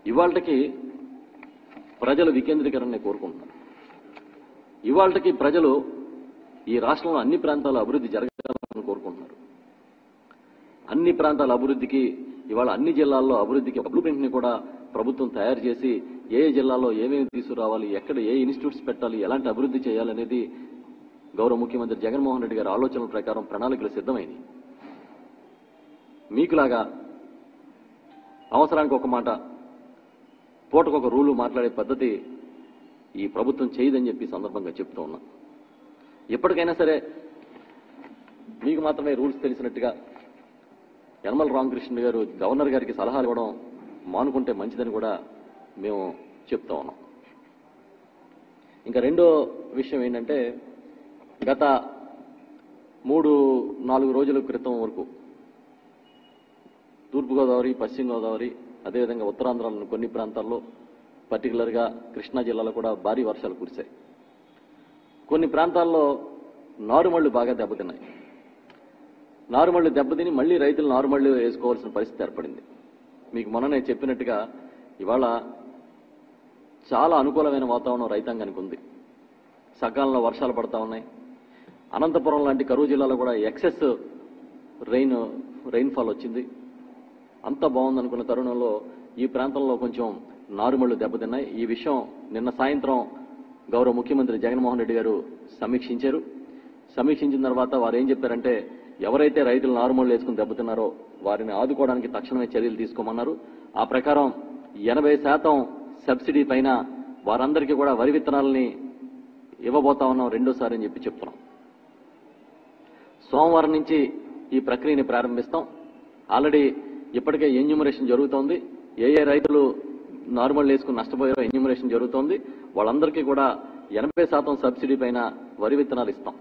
ఇవాళకి ప్రజలు వికేంద్రీకరణని కోరుకుంటున్నారు ఇవాళకి ప్రజలు ఈ రాష్ట్రంలో అన్ని ప్రాంతాల అభివృద్ధి జరగాలని కోరుకుంటున్నారు అన్ని ప్రాంతాల అభివృద్ధికి ఇవాళ అన్ని జిల్లాల్లో అభివృద్ధికి బ్లూ ప్రింట్ ని కూడా ప్రభుత్వం తయారు చేసి ఏ ఏ జిల్లాలో ఏమేమి తీసుకురావాలి ఎక్కడ ఏ ఇన్స్టిట్యూట్స్ పెట్టాలి ఎలాంటి అభివృద్ధి చేయాలనేది గౌరవ ముఖ్యమంత్రి జగన్మోహన్ రెడ్డి గారి ఆలోచనల ప్రకారం ప్రణాళికలు సిద్ధమైనవి మీకులాగా అవసరానికి ఒక మాట పూటకొక రూలు మాట్లాడే పద్ధతి ఈ ప్రభుత్వం చేయదని చెప్పి ఈ సందర్భంగా చెప్తూ ఉన్నా ఎప్పటికైనా సరే మీకు మాత్రమే రూల్స్ తెలిసినట్టుగా యనమల రామకృష్ణ గారు గవర్నర్ గారికి సలహాలు ఇవ్వడం మానుకుంటే మంచిదని కూడా మేము చెప్తా ఉన్నాం ఇంకా రెండో విషయం ఏంటంటే గత మూడు నాలుగు రోజుల క్రితం వరకు తూర్పుగోదావరి పశ్చిమ గోదావరి అదేవిధంగా ఉత్తరాంధ్రలోని కొన్ని ప్రాంతాల్లో పర్టికులర్గా కృష్ణా జిల్లాలో కూడా భారీ వర్షాలు కురిశాయి కొన్ని ప్రాంతాల్లో నారుమళ్లు బాగా దెబ్బతిన్నాయి నారుమళ్లు దెబ్బతిని మళ్ళీ రైతులు నారుమళ్లు వేసుకోవాల్సిన పరిస్థితి ఏర్పడింది మీకు మొన్ననే చెప్పినట్టుగా ఇవాళ చాలా అనుకూలమైన వాతావరణం రైతాంగానికి ఉంది సకాలంలో వర్షాలు పడతా ఉన్నాయి అనంతపురం లాంటి కరువు జిల్లాలో కూడా ఎక్సెస్ రెయిన్ రెయిన్ఫాల్ వచ్చింది అంత బాగుందనుకున్న తరుణంలో ఈ ప్రాంతంలో కొంచెం నారుమళ్లు దెబ్బతిన్నాయి ఈ విషయం నిన్న సాయంత్రం గౌరవ ముఖ్యమంత్రి జగన్మోహన్ రెడ్డి గారు సమీక్షించారు సమీక్షించిన తర్వాత వారు ఏం చెప్పారంటే ఎవరైతే రైతులు నారుమళ్లు వేసుకుని దెబ్బతిన్నారో వారిని ఆదుకోవడానికి తక్షణమే చర్యలు తీసుకోమన్నారు ఆ ప్రకారం ఎనభై శాతం సబ్సిడీ పైన వారందరికీ కూడా వరి విత్తనాలని ఇవ్వబోతా ఉన్నాం రెండోసారి అని చెప్పి చెప్తున్నాం సోమవారం నుంచి ఈ ప్రక్రియని ప్రారంభిస్తాం ఆల్రెడీ ఇప్పటికే ఎన్యూమరేషన్ జరుగుతోంది ఏ ఏ రైతులు నార్మల్ వేసుకుని నష్టపోయారో ఎన్యూమరేషన్ జరుగుతోంది వాళ్ళందరికీ కూడా ఎనభై శాతం సబ్సిడీ పైన వరి విత్తనాలు ఇస్తాం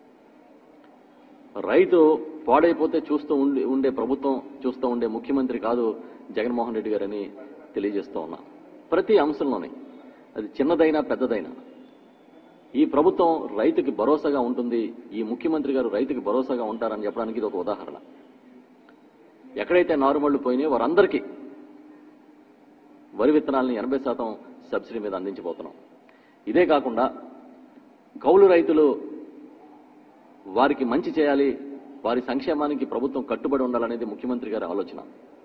రైతు పాడైపోతే చూస్తూ ఉండి ఉండే ప్రభుత్వం చూస్తూ ఉండే ముఖ్యమంత్రి కాదు జగన్మోహన్ రెడ్డి గారని తెలియజేస్తూ ఉన్నా ప్రతి అంశంలోనే అది చిన్నదైనా పెద్దదైనా ఈ ప్రభుత్వం రైతుకి భరోసాగా ఉంటుంది ఈ ముఖ్యమంత్రి గారు రైతుకి భరోసాగా ఉంటారని చెప్పడానికి ఇది ఒక ఉదాహరణ ఎక్కడైతే నారుమళ్లు పోయినాయో వారందరికీ వరి విత్తనాలని ఎనభై శాతం సబ్సిడీ మీద అందించబోతున్నాం ఇదే కాకుండా కౌలు రైతులు వారికి మంచి చేయాలి వారి సంక్షేమానికి ప్రభుత్వం కట్టుబడి ఉండాలనేది ముఖ్యమంత్రి గారి ఆలోచన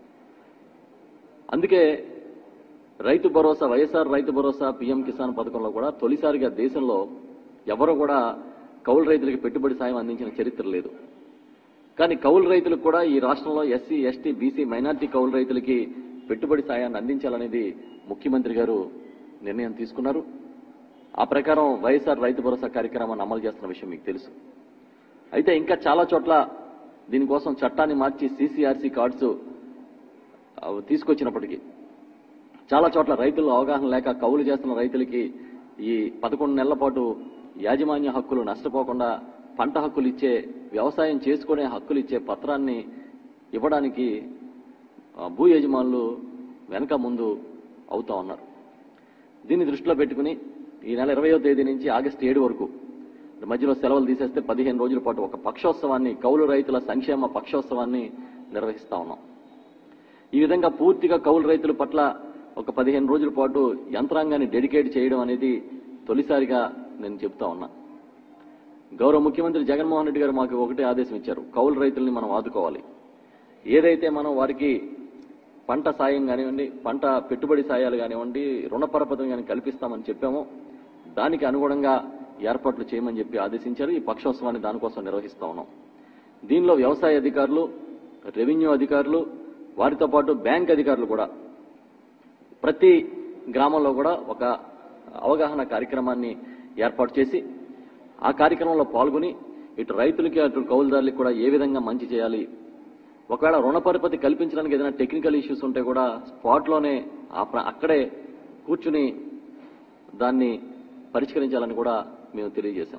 అందుకే రైతు భరోసా వైఎస్ఆర్ రైతు భరోసా పీఎం కిసాన్ పథకంలో కూడా తొలిసారిగా దేశంలో ఎవరు కూడా కౌలు రైతులకు పెట్టుబడి సాయం అందించిన చరిత్ర లేదు కానీ కౌలు రైతులకు కూడా ఈ రాష్ట్రంలో ఎస్సీ ఎస్టీ బీసీ మైనార్టీ కౌలు రైతులకి పెట్టుబడి సాయాన్ని అందించాలనేది ముఖ్యమంత్రి గారు నిర్ణయం తీసుకున్నారు ఆ ప్రకారం వైఎస్ఆర్ రైతు భరోసా కార్యక్రమాన్ని అమలు చేస్తున్న విషయం మీకు తెలుసు అయితే ఇంకా చాలా చోట్ల దీనికోసం చట్టాన్ని మార్చి సీసీఆర్సీ కార్డ్స్ ఆ, తీసుకొచ్చినప్పటికీ చాలా చోట్ల రైతులు అవగాహన లేక కౌలు చేస్తున్న రైతులకి ఈ పదకొండు నెలల పాటు యాజమాన్య హక్కులు నష్టపోకుండా పంట హక్కులు ఇచ్చే వ్యవసాయం చేసుకునే హక్కులు ఇచ్చే పత్రాన్ని ఇవ్వడానికి ఆ, భూ యజమానులు వెనక ముందు అవుతా ఉన్నారు దీన్ని దృష్టిలో పెట్టుకుని ఈ నెల ఇరవయో తేదీ నుంచి ఆగస్టు ఏడు వరకు మధ్యలో సెలవులు తీసేస్తే పదిహేను రోజుల పాటు ఒక పక్షోత్సవాన్ని కౌలు రైతుల సంక్షేమ పక్షోత్సవాన్ని నిర్వహిస్తా ఉన్నాం ఈ విధంగా పూర్తిగా కౌలు రైతుల పట్ల ఒక పదిహేను రోజుల పాటు యంత్రాంగాన్ని డెడికేట్ చేయడం అనేది తొలిసారిగా నేను చెప్తా ఉన్నా గౌరవ ముఖ్యమంత్రి జగన్మోహన్ రెడ్డి గారు మాకు ఒకటే ఆదేశం ఇచ్చారు కౌలు రైతుల్ని మనం ఆదుకోవాలి ఏదైతే మనం వారికి పంట సాయం కానివ్వండి పంట పెట్టుబడి సాయాలు కానివ్వండి రుణ పరపతిని కానీ కల్పిస్తామని చెప్పామో దానికి అనుగుణంగా ఏర్పాట్లు చేయమని చెప్పి ఆదేశించారు ఈ పక్షోత్సవాన్ని దానికోసం నిర్వహిస్తా ఉన్నాం దీనిలో వ్యవసాయ అధికారులు రెవెన్యూ అధికారులు వారితో పాటు బ్యాంక్ అధికారులు కూడా ప్రతి గ్రామంలో కూడా ఒక అవగాహన కార్యక్రమాన్ని ఏర్పాటు చేసి ఆ కార్యక్రమంలో పాల్గొని ఇటు రైతులకి అటు కౌలుదారులకి కూడా ఏ విధంగా మంచి చేయాలి ఒకవేళ రుణ పరిపతి కల్పించడానికి ఏదైనా టెక్నికల్ ఇష్యూస్ ఉంటే కూడా స్పాట్లోనే ఆ ప్ర- అక్కడే కూర్చుని దాన్ని పరిష్కరించాలని కూడా మేము తెలియజేశాం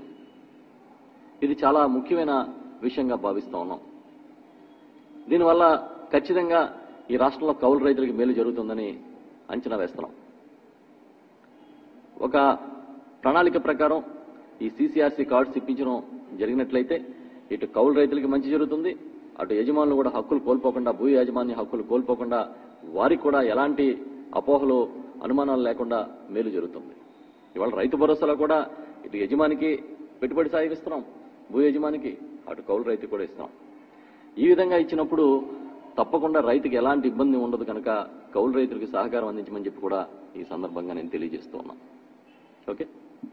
ఇది చాలా ముఖ్యమైన విషయంగా భావిస్తా ఉన్నాం దీనివల్ల ఖచ్చితంగా ఈ రాష్ట్రంలో కౌలు రైతులకు మేలు జరుగుతుందని అంచనా వేస్తున్నాం ఒక ప్రణాళిక ప్రకారం ఈ సీసీఆర్సీ కార్డ్స్ ఇప్పించడం జరిగినట్లయితే ఇటు కౌలు రైతులకి మంచి జరుగుతుంది అటు యజమానులు కూడా హక్కులు కోల్పోకుండా భూ యాజమాన్య హక్కులు కోల్పోకుండా వారికి కూడా ఎలాంటి అపోహలు అనుమానాలు లేకుండా మేలు జరుగుతుంది ఇవాళ రైతు భరోసాలో కూడా ఇటు యజమానికి పెట్టుబడి సాయం ఇస్తున్నాం భూ యజమానికి అటు కౌలు రైతు కూడా ఇస్తున్నాం ఈ విధంగా ఇచ్చినప్పుడు తప్పకుండా రైతుకి ఎలాంటి ఇబ్బంది ఉండదు కనుక కౌలు రైతులకు సహకారం అందించమని చెప్పి కూడా ఈ సందర్భంగా నేను తెలియజేస్తూ ఉన్నా ఓకే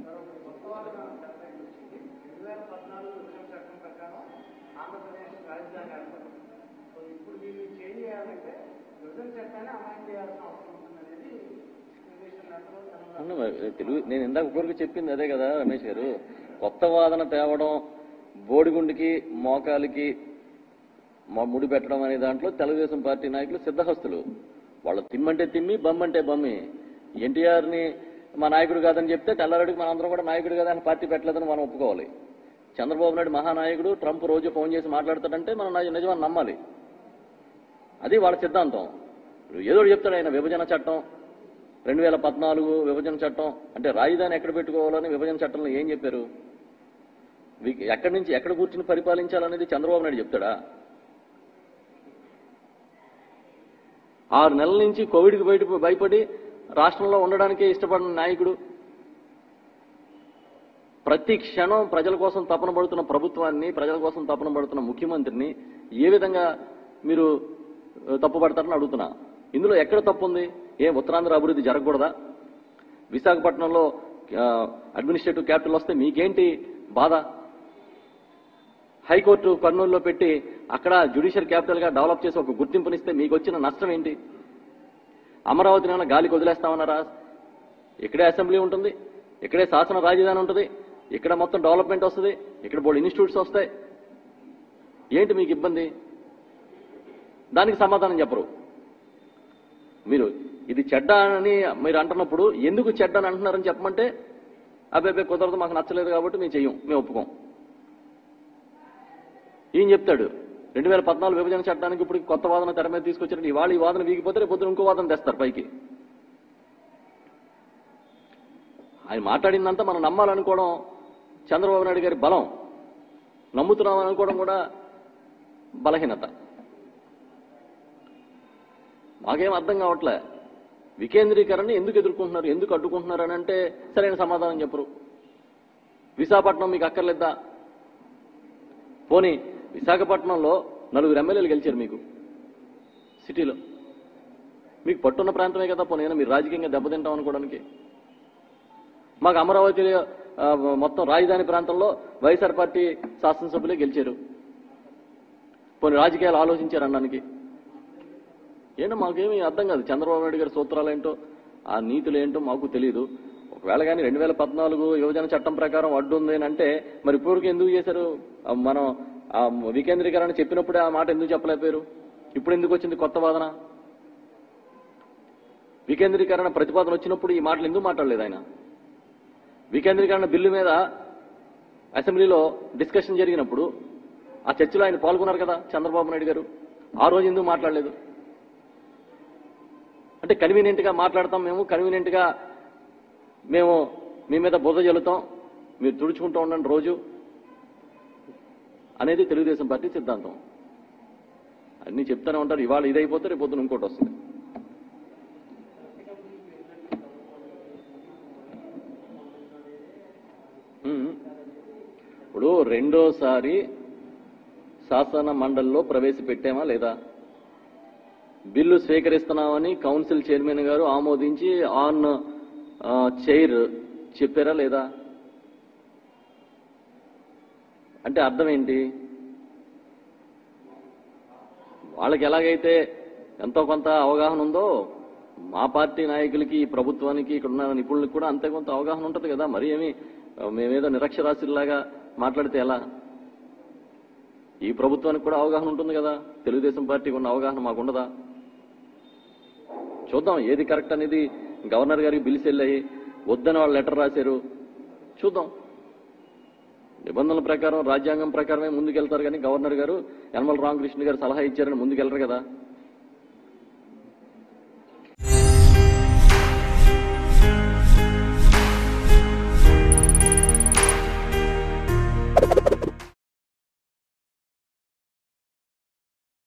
రెండు వేల పద్నాలుగు విభజన చట్టం ప్రకారం ఆంధ్రప్రదేశ్ రాజధాని ఏర్పడింది సో ఇప్పుడు దీన్ని చేంజ్ చేయాలంటే విభజన చట్టాన్ని అమలు చేయాల్సిన అవసరం ఉంటుందనేది తెలుగుదేశం నేతలు తెలంగాణ అవును మరి తెలుగు నేను ఇందాక ఇప్పటివరకు చెప్పింది అదే కదా రమేష్ గారు కొత్త వాదన తేవడం బోడిగుండికి మోకాలికి మా ముడి పెట్టడం అనే దాంట్లో తెలుగుదేశం పార్టీ నాయకులు సిద్ధహస్తులు వాళ్ళు తిమ్మంటే తిమ్మి బమ్మంటే బమ్మి ఎన్టీఆర్ని మా నాయకుడు కాదని చెప్తే తెల్లారెడ్డికి మన అందరం కూడా నాయకుడు కదా అని పార్టీ పెట్టలేదని మనం ఒప్పుకోవాలి చంద్రబాబు నాయుడు మహానాయకుడు ట్రంప్ రోజు ఫోన్ చేసి మాట్లాడతాడంటే మనం నిజ- నిజమని నమ్మాలి అది వాళ్ళ సిద్ధాంతం ఇప్పుడు ఏదో ఒకటి చెప్తాడు ఆయన విభజన చట్టం రెండు వేల పద్నాలుగు విభజన చట్టం అంటే రాజధాని ఎక్కడ పెట్టుకోవాలని విభజన చట్టంలో ఏం చెప్పారు వీక్- ఎక్కడి నుంచి ఎక్కడ కూర్చుని పరిపాలించాలనేది చంద్రబాబు నాయుడు చెప్తాడా ఆరు నెలల నుంచి కోవిడ్కి బయట భయపడి రాష్ట్రంలో ఉండడానికే ఇష్టపడిన నాయకుడు ప్రతి క్షణం ప్రజల కోసం తపన పడుతున్న ప్రభుత్వాన్ని ప్రజల కోసం తపన పడుతున్న ముఖ్యమంత్రిని ఏ విధంగా మీరు ఆ, తప్పుపడతారని అడుగుతున్నా ఇందులో ఎక్కడ తప్పు ఉంది ఏ ఉత్తరాంధ్ర అభివృద్ధి జరగకూడదా విశాఖపట్నంలో ఆ, అడ్మినిస్ట్రేటివ్ క్యాపిటల్ వస్తే మీకేంటి బాధ హైకోర్టు కర్నూలులో పెట్టి అక్కడ జ్యుడిషియల్ క్యాపిటల్ గా డెవలప్ చేసి ఒక గుర్తింపునిస్తే మీకు వచ్చిన నష్టం ఏంటి అమరావతిని ఏమైనా గాలికి వదిలేస్తామన్నారా ఇక్కడే అసెంబ్లీ ఉంటుంది ఇక్కడే శాసన రాజధాని ఉంటుంది ఇక్కడ మొత్తం డెవలప్మెంట్ వస్తుంది ఇక్కడ బోర్డు ఇన్స్టిట్యూట్స్ వస్తాయి ఏంటి మీకు ఇబ్బంది దానికి సమాధానం చెప్పరు మీరు ఇది చెడ్డ అని మీరు అంటున్నప్పుడు ఎందుకు చెడ్డ అని అంటున్నారని చెప్పమంటే అబ్బాయి కుదరదు మాకు నచ్చలేదు కాబట్టి మేము చెయ్యం మేము ఒప్పుకోం ఈయన చెప్తాడు రెండు వేల పద్నాలుగు విభజన చట్టానికి ఇప్పుడు కొత్త వాదన తెర మీద తీసుకొచ్చారంటే ఇవాళ ఈ వాదన వీగిపోతే రేపు పొద్దున ఇంకో వాదన తెస్తారు పైకి ఆయన మాట్లాడిందంతా మనం నమ్మాలనుకోవడం చంద్రబాబు నాయుడు గారి బలం నమ్ముతున్నాం అనుకోవడం కూడా బలహీనత మాకేం అర్థం కావట్లే వికేంద్రీకరణ ఎందుకు ఎదుర్కొంటున్నారు ఎందుకు అడ్డుకుంటున్నారు అని అంటే సరైన సమాధానం చెప్పరు విశాఖపట్నం మీకు అక్కర్లేదా పోనీ విశాఖపట్నంలో నలుగురు ఎమ్మెల్యేలు గెలిచారు మీకు సిటీలో మీకు పట్టున్న ప్రాంతమే కదా పోనీ ఏమైనా మీరు రాజకీయంగా దెబ్బతింటాం అనుకోవడానికి మాకు అమరావతి ఆ, మొత్తం రాజధాని ప్రాంతంలో వైఎస్ఆర్ పార్టీ శాసనసభ్యులే గెలిచారు పోనీ రాజకీయాలు ఆలోచించారు అనడానికి ఏంటో మాకేమీ అర్థం కాదు చంద్రబాబు నాయుడు గారి సూత్రాలు ఏంటో ఆ నీతులు ఏంటో మాకు తెలియదు ఒకవేళ కానీ రెండు వేల పద్నాలుగు యువజన చట్టం ప్రకారం అడ్డు ఉంది అని అంటే మరి ఇప్పటివరకు ఎందుకు చేశారు ఆ, మనం ఆ వికేంద్రీకరణ చెప్పినప్పుడే ఆ మాట ఎందుకు చెప్పలేకపోయారు ఇప్పుడు ఎందుకు వచ్చింది కొత్త వాదన వికేంద్రీకరణ ప్రతిపాదన వచ్చినప్పుడు ఈ మాటలు ఎందుకు మాట్లాడలేదు ఆయన వికేంద్రీకరణ బిల్లు మీద అసెంబ్లీలో డిస్కషన్ జరిగినప్పుడు ఆ చర్చలో ఆయన పాల్గొన్నారు కదా చంద్రబాబు నాయుడు గారు ఆ రోజు ఎందుకు మాట్లాడలేదు అంటే కన్వీనియంట్ గా మాట్లాడతాం మేము కన్వీనియంట్ గా మేము మీ మీద బురద జల్లుతాం మీరు తుడుచుకుంటూ ఉండండి రోజు అనేది తెలుగుదేశం పార్టీ సిద్ధాంతం అన్ని చెప్తానే ఉంటారు ఇవాళ ఇదైపోతే రేపు పొద్దున ఇంకోటి వస్తుంది ఉమ్. ఇప్పుడు రెండోసారి శాసన మండలిలో ప్రవేశపెట్టామా లేదా బిల్లు స్వీకరిస్తున్నామని కౌన్సిల్ చైర్మన్ గారు ఆమోదించి ఆన్ ఆ, చైర్ చెప్పారా లేదా అంటే అర్థం ఏంటి వాళ్ళకి ఎలాగైతే ఎంతో కొంత అవగాహన ఉందో మా పార్టీ నాయకులకి ఈ ప్రభుత్వానికి ఇక్కడ ఉన్న నిపుణులకు కూడా అంతే కొంత అవగాహన ఉంటుంది కదా మరి ఏమి ఆ, మేమేదో నిరక్షరాస్యుల్లాగా మాట్లాడితే ఎలా ఈ ప్రభుత్వానికి కూడా అవగాహన ఉంటుంది కదా తెలుగుదేశం పార్టీకి ఉన్న అవగాహన మాకు ఉండదా చూద్దాం ఏది కరెక్ట్ అనేది గవర్నర్ గారికి బిల్స్ వెళ్ళాయి వద్దని వాళ్ళు లెటర్ రాశారు చూద్దాం నిబంధనల ప్రకారం రాజ్యాంగం ప్రకారమే ముందుకెళ్తారు కానీ గవర్నర్ గారు యనమల రామకృష్ణ గారు సలహా ఇచ్చారని ముందుకెళ్లరు కదా